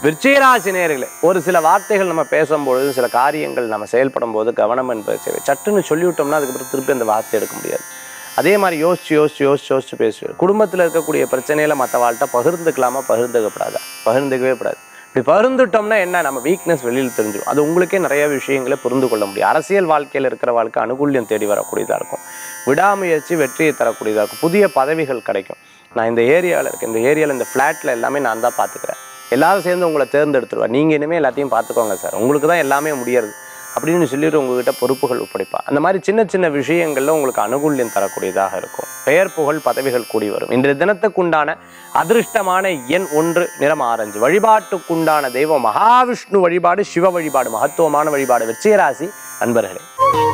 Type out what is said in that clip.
விருச்சிகராசி நேயர்களே ஒரு சில வார்த்தைகள் நம்ம பேசும்பொழுது சில காரியங்கள் நம்ம செயல்படும் போது கவனம் என்பது தேவை சட்டுன்னு சொல்லிவிட்டோம்னா அதுக்கப்புறம் திருப்பி அந்த வார்த்தை எடுக்க முடியாது அதே மாதிரி யோசிச்சு யோசிச்சு யோசிச்சு யோசிச்சு பேசுவேன் குடும்பத்தில் இருக்கக்கூடிய பிரச்சனையில மற்ற வாழ்கிட்ட பகிர்ந்துக்கலாமா பகிர்ந்துக்கப்படாதா பகிர்ந்துக்கவே கூடாது இப்படி பகிர்ந்துட்டோம்னா என்ன நம்ம வீக்னஸ் வெளியில் தெரிஞ்சிடும் அது உங்களுக்கே நிறைய விஷயங்களை புரிந்து கொள்ள முடியும் அரசியல் வாழ்க்கையில் இருக்கிற வாழ்க்கை அனுகூல்யம் தேடி வரக்கூடியதாக இருக்கும் விடாமுயற்சி வெற்றியை தரக்கூடியதாக இருக்கும் புதிய பதவிகள் கிடைக்கும் நான் இந்த ஏரியாவில் இருக்கேன் இந்த ஏரியாவில் இந்த ஃப்ளாட்டில் எல்லாமே நான் தான் பார்த்துக்கிறேன் எல்லாரும் சேர்ந்து உங்களை தேர்ந்தெடுத்துருவா நீங்கள் இனிமேல் எல்லாத்தையும் பார்த்துக்கோங்க சார் உங்களுக்கு தான் எல்லாமே முடியாது அப்படின்னு சொல்லிட்டு உங்ககிட்ட பொறுப்புகள் ஒப்படைப்பா அந்த மாதிரி சின்ன சின்ன விஷயங்கள்ல உங்களுக்கு அனுகூல்யம் தரக்கூடியதாக இருக்கும் பெயர் புகழ் பதவிகள் கூடி வரும் இன்றைய தினத்துக்குண்டான அதிர்ஷ்டமான எண் ஒன்று நிறம் ஆரஞ்சு வழிபாட்டுக்குண்டான தெய்வம் மகாவிஷ்ணு வழிபாடு சிவ வழிபாடு மகத்துவமான வழிபாடு வெற்றியராசி அன்பர்களே